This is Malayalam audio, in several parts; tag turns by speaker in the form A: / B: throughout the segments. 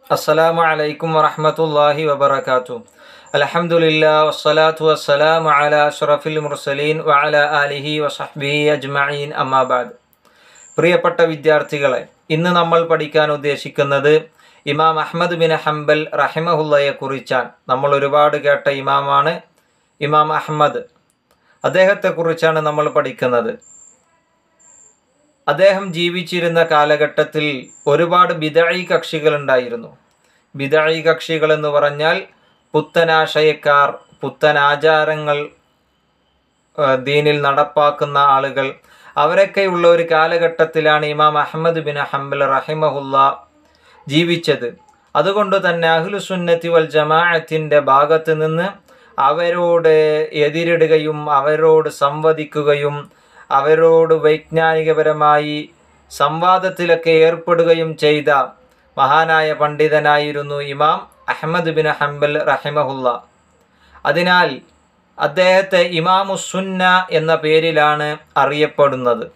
A: അസ്സലാമു അലൈക്കും വറഹ്മത്തുള്ളാഹി വബറകാതുഹു അൽഹംദുലില്ലാ വസ്സലാത്തു വസ്സലാമു അലാ അഷ്റഫിൽ മുർസലീൻ വഅലാ ആലിഹി വസഹ്ബിഹി അജ്മഈൻ അമ്മാ ബഅദ് പ്രിയപ്പെട്ട വിദ്യാർത്ഥികളെ ഇന്ന് നമ്മൾ പഠിക്കാൻ ഉദ്ദേശിക്കുന്നത് ഇമാം അഹ്മദ് ബിൻ ഹംബൽ റഹിമഹുല്ലയെ കുറിച്ചാണ് നമ്മൾ ഒരുപാട് കേട്ട ഇമാമാണ് ഇമാം അഹ്മദ് അദ്ദേഹത്തെക്കുറിച്ചാണ് നമ്മൾ പഠിക്കുന്നത് അദ്ദേഹം ജീവിച്ചിരുന്ന കാലഘട്ടത്തിൽ ഒരുപാട് ബിദഴി കക്ഷികളുണ്ടായിരുന്നു ബിദഴി കക്ഷികൾ എന്ന് പറഞ്ഞാൽ പുത്തനാശയക്കാർ പുത്തൻ ആചാരങ്ങൾ ആ, ദീനിൽ നടപ്പാക്കുന്ന ആളുകൾ അവരൊക്കെയുള്ള ഒരു കാലഘട്ടത്തിലാണ് ഇമാം അഹമ്മദ് ബിൻ ഹംബൽ റഹിമഹുല്ല ജീവിച്ചത് അതുകൊണ്ട് തന്നെ അഹ്ലുസുന്നത്തി വൽ ജമാഅത്തിൻ്റെ ഭാഗത്ത് നിന്ന് അവരോട് എതിരിടുകയും അവരോട് സംവദിക്കുകയും അവരോട് വൈജ്ഞാനികപരമായി സംവാദത്തിലൊക്കെ ഏർപ്പെടുകയും ചെയ്ത മഹാനായ പണ്ഡിതനായിരുന്നു ഇമാം അഹമ്മദ് ബിൻ ഹംബൽ റഹിമഹുല്ല അതിനാൽ അദ്ദേഹത്തെ ഇമാമുസുന്ന എന്ന പേരിലാണ് അറിയപ്പെടുന്നത്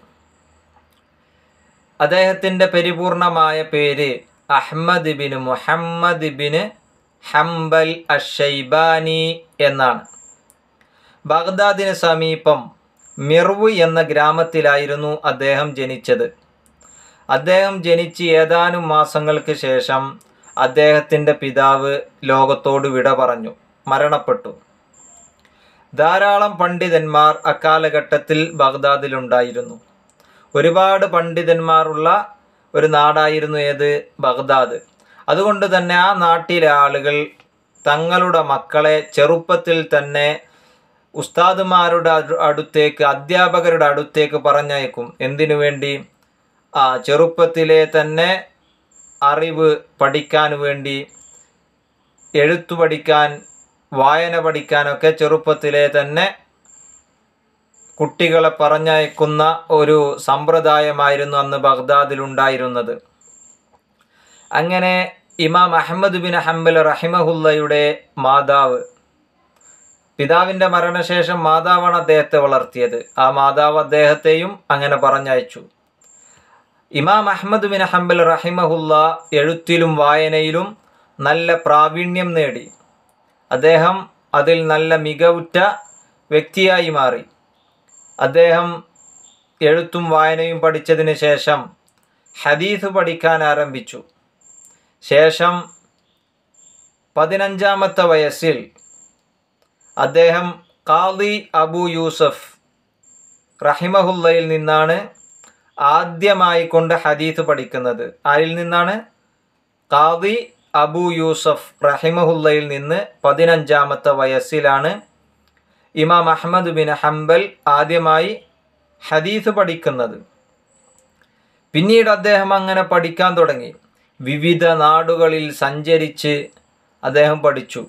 A: അദ്ദേഹത്തിൻ്റെ പരിപൂർണമായ പേര് Ahmad bin Muhammad bin Hanbal Ash Shaybani എന്നാണ് ബഗ്ദാദിന് സമീപം മിർവ് എന്ന ഗ്രാമത്തിലായിരുന്നു അദ്ദേഹം ജനിച്ചത് അദ്ദേഹം ജനിച്ച് ഏതാനും മാസങ്ങൾക്ക് ശേഷം അദ്ദേഹത്തിൻ്റെ പിതാവ് ലോകത്തോട് വിട പറഞ്ഞു മരണപ്പെട്ടു ധാരാളം പണ്ഡിതന്മാർ അക്കാലഘട്ടത്തിൽ ബഗ്ദാദിലുണ്ടായിരുന്നു ഒരുപാട് പണ്ഡിതന്മാരുള്ള ഒരു നാടായിരുന്നു ഏത് ബഗ്ദാദ് അതുകൊണ്ട് തന്നെ ആ നാട്ടിലെ ആളുകൾ തങ്ങളുടെ മക്കളെ ചെറുപ്പത്തിൽ തന്നെ ഉസ്താദുമാരുടെ അടു- അടുത്തേക്ക് അധ്യാപകരുടെ അടുത്തേക്ക് പറഞ്ഞയക്കും എന്തിനു വേണ്ടി ആ ചെറുപ്പത്തിലെ തന്നെ അറിവ് പഠിക്കാൻ വേണ്ടി എഴുത്തു പഠിക്കാൻ വായന പഠിക്കാനൊക്കെ ചെറുപ്പത്തിലെ തന്നെ കുട്ടികളെ പറഞ്ഞയക്കുന്ന ഒരു സമ്പ്രദായമായിരുന്നു അന്ന് ബഗ്ദാദിൽ ഉണ്ടായിരുന്നത് അങ്ങനെ ഇമാം അഹമ്മദ് ബിൻ ഹംബൽ റഹിമഹുല്ലയുടെ മാതാവ് പിതാവിൻ്റെ മരണശേഷം മാതാവാണ് അദ്ദേഹത്തെ വളർത്തിയത് ആ മാതാവ് അദ്ദേഹത്തെയും അങ്ങനെ പറഞ്ഞയച്ചു ഇമാം അഹമ്മദ് ബിൻ ഹംബൽ റഹിമഹുല്ല എഴുത്തിലും വായനയിലും നല്ല പ്രാവീണ്യം നേടി അദ്ദേഹം അതിൽ നല്ല മികവുറ്റ വ്യക്തിയായി മാറി അദ്ദേഹം എഴുത്തും വായനയും പഠിച്ചതിന് ശേഷം ഹദീസ് പഠിക്കാൻ ആരംഭിച്ചു ശേഷം പതിനഞ്ചാമത്തെ വയസ്സിൽ അദ്ദേഹം ഖാദി അബു യൂസഫ് റഹിമഹുല്ലയിൽ നിന്നാണ് ആദ്യമായി കൊണ്ട് ഹദീസ് പഠിക്കുന്നത് ആരിൽ നിന്നാണ് ഖാദി അബു യൂസഫ് റഹിമഹുല്ലയിൽ നിന്ന് പതിനഞ്ചാമത്തെ വയസ്സിലാണ് ഇമാം അഹമ്മദ് ബിൻ ഹംബൽ ആദ്യമായി ഹദീസ് പഠിക്കുന്നത് പിന്നീട് അദ്ദേഹം അങ്ങനെ പഠിക്കാൻ തുടങ്ങി വിവിധ നാടുകളിൽ സഞ്ചരിച്ച് അദ്ദേഹം പഠിച്ചു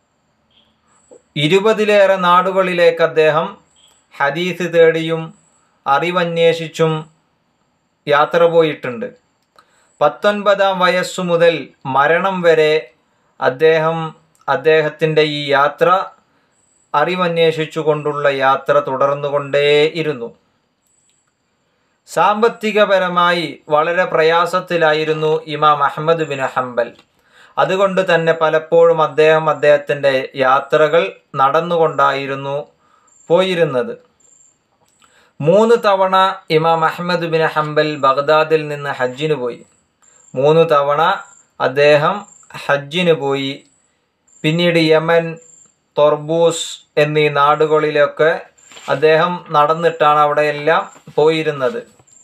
A: ഇരുപതിലേറെ നാടുകളിലേക്ക് അദ്ദേഹം ഹദീസ് തേടിയും അറിവന്വേഷിച്ചും യാത്ര പോയിട്ടുണ്ട് പത്തൊൻപതാം വയസ്സു മുതൽ മരണം വരെ അദ്ദേഹം അദ്ദേഹത്തിൻ്റെ ഈ യാത്ര അറിവന്വേഷിച്ചു കൊണ്ടുള്ള യാത്ര തുടർന്നുകൊണ്ടേയിരുന്നു സാമ്പത്തികപരമായി വളരെ പ്രയാസത്തിലായിരുന്നു ഇമാം അഹമ്മദ് ബിൻ ഹംബൽ അതുകൊണ്ട് തന്നെ പലപ്പോഴും അദ്ദേഹം അദ്ദേഹത്തിൻ്റെ യാത്രകൾ നടന്നുകൊണ്ടായിരുന്നു പോയിരുന്നത് മൂന്ന് തവണ ഇമാം അഹമ്മദ് ബിൻ ഹംബൽ ബഗ്ദാദിൽ നിന്ന് ഹജ്ജിന് പോയി മൂന്ന് തവണ അദ്ദേഹം ഹജ്ജിന് പോയി പിന്നീട് യമൻ തൊർബൂസ് എന്നീ നാടുകളിലൊക്കെ അദ്ദേഹം നടന്നിട്ടാണ് അവിടെയെല്ലാം പോയിരുന്നത്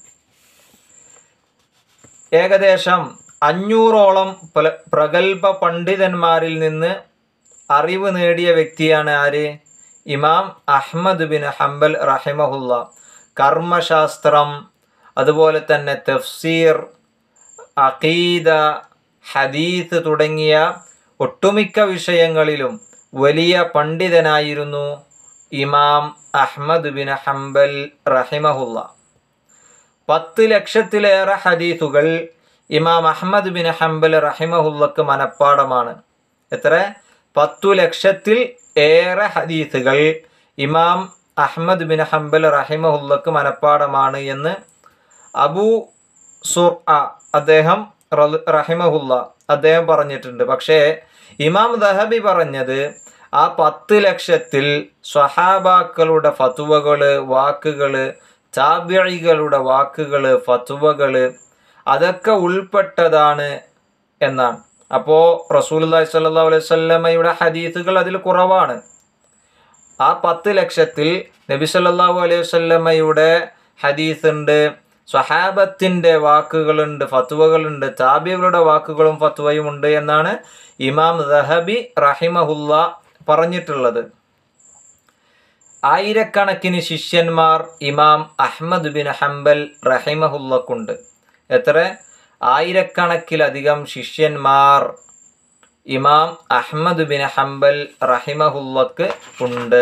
A: ഏകദേശം അഞ്ഞൂറോളം പ്ര- പ്രഗത്ഭ പണ്ഡിതന്മാരിൽ നിന്ന് അറിവ് നേടിയ വ്യക്തിയാണ് ആര് ഇമാം അഹ്മദ് ബിൻ ഹംബൽ റഹിമഹുല്ല കർമ്മശാസ്ത്രം അതുപോലെ തന്നെ തഫ്സീർ അഖീദ ഹദീസ് തുടങ്ങിയ ഒട്ടുമിക്ക വിഷയങ്ങളിലും വലിയ പണ്ഡിതനായിരുന്നു ഇമാം അഹ്മദ് ബിൻ ഹംബൽ റഹിമഹുല്ല പത്ത് ലക്ഷത്തിലേറെ ഹദീസുകൾ ഇമാം അഹ്മദ് ബിൻ ഹംബൽ റഹിമഹുല്ലക്ക് മനഃപ്പാടമാണ് എത്ര പത്തു ലക്ഷത്തിൽ ഏറെ ഹദീസുകൾ ഇമാം അഹ്മദ് ബിൻ ഹംബൽ റഹിമഹുല്ലക്ക് മനഃപ്പാടമാണ് എന്ന് അബൂ സുർ അദ്ദേഹം റള്- റഹിമഹുല്ല അദ്ദേഹം പറഞ്ഞിട്ടുണ്ട് പക്ഷേ ഇമാം ദഹബി പറഞ്ഞത് ആ പത്ത് ലക്ഷത്തിൽ സ്വഹാബാക്കളുടെ ഫത്തുവകള് വാക്കുകള് താബ്യഴികളുടെ വാക്കുകള് ഫത്തുവകള് അതൊക്കെ ഉൾപ്പെട്ടതാണ് എന്നാണ് അപ്പോൾ റസൂൽ സല്ലാ അലൈഹി സ്വല്ലമ്മയുടെ ഹദീസുകൾ അതിൽ കുറവാണ് ആ പത്ത് ലക്ഷത്തിൽ നബി സല്ലല്ലാഹു അലൈഹി വസല്ലമയുടെ ഹദീസ് ഉണ്ട് സ്വഹാബത്തിൻ്റെ വാക്കുകളുണ്ട് ഫത്വകളുണ്ട് താബികളുടെ വാക്കുകളും ഫത്വയും ഉണ്ട് എന്നാണ് ഇമാം ദഹബി റഹിമഹുല്ല പറഞ്ഞിട്ടുള്ളത് ആയിരക്കണക്കിന് ശിഷ്യന്മാർ ഇമാം അഹ്മദ് ബിൻ ഹംബൽ റഹിമഹുല്ലക്കുണ്ട് എത്ര ആയിരക്കണക്കിലധികം ശിഷ്യന്മാർ ഇമാം അഹ്മദ് ബിൻ ഹംബൽ റഹിമഹുല്ലക്ക് ഉണ്ട്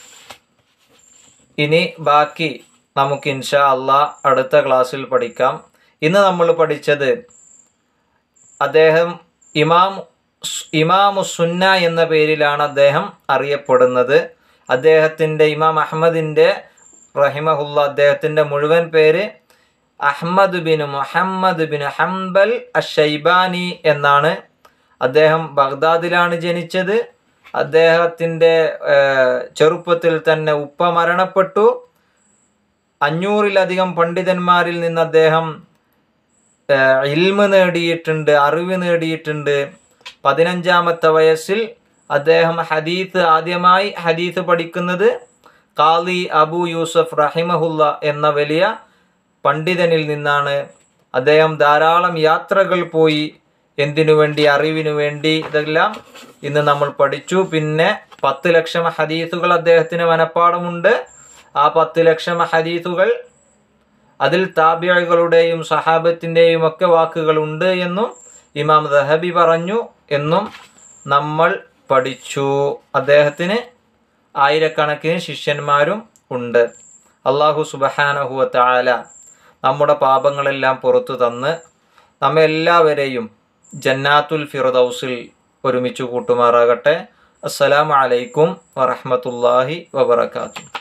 A: ഇനി ബാക്കി നമുക്ക് ഇൻഷാ അള്ളാ അടുത്ത ക്ലാസ്സിൽ പഠിക്കാം ഇന്ന് നമ്മൾ പഠിച്ചത് അദ്ദേഹം ഇമാം ഇമാമു സുന്ന എന്ന പേരിലാണ് അദ്ദേഹം അറിയപ്പെടുന്നത് അദ്ദേഹത്തിൻ്റെ ഇമാം അഹമ്മദിൻ്റെ റഹിമഹുല്ല അദ്ദേഹത്തിൻ്റെ മുഴുവൻ പേര് Ahmad bin Muhammad bin Hanbal Ash Shaybani എന്നാണ് അദ്ദേഹം ബഗ്ദാദിലാണ് ജനിച്ചത് അദ്ദേഹത്തിൻ്റെ ചെറുപ്പത്തിൽ തന്നെ ഉപ്പ മരണപ്പെട്ടു അഞ്ഞൂറിലധികം പണ്ഡിതന്മാരിൽ നിന്ന് അദ്ദേഹം ഏഹ്, ഇൽമ് നേടിയിട്ടുണ്ട് അറിവ് നേടിയിട്ടുണ്ട് പതിനഞ്ചാമത്തെ വയസ്സിൽ അദ്ദേഹം ഹദീത്ത് ആദ്യമായി ഹദീത്ത് പഠിക്കുന്നത് കാളി അബു യൂസഫ് റഹിമഹുല്ല എന്ന വലിയ പണ്ഡിതനിൽ നിന്നാണ് അദ്ദേഹം ധാരാളം യാത്രകൾ പോയി എന്തിനു വേണ്ടി അറിവിനു വേണ്ടി ഇതെല്ലാം ഇന്ന് നമ്മൾ പഠിച്ചു പിന്നെ പത്ത് ലക്ഷം ഹദീസുകൾ അദ്ദേഹത്തിന് മനപ്പാടമുണ്ട് ആ പത്ത് ലക്ഷം ഹദീസുകൾ അതിൽ താബിയകളുടെയും സഹാബത്തിൻ്റെയും ഒക്കെ വാക്കുകളുണ്ട് എന്നും ഇമാം ദഹബി പറഞ്ഞു എന്നും നമ്മൾ പഠിച്ചു അദ്ദേഹത്തിന് ആയിരക്കണക്കിന് ശിഷ്യന്മാരും ഉണ്ട് അള്ളാഹു സുബഹാനഹുവ താല നമ്മുടെ പാപങ്ങളെല്ലാം പുറത്തു തന്ന് നമ്മെ എല്ലാവരെയും ജന്നാത്തുൽ ഫിറദൌസിൽ ഒരുമിച്ച് കൂട്ടുമാറാകട്ടെ അസ്സലാമു അലൈക്കും വറഹ്മത്തുള്ളാഹി വബറകാതുഹു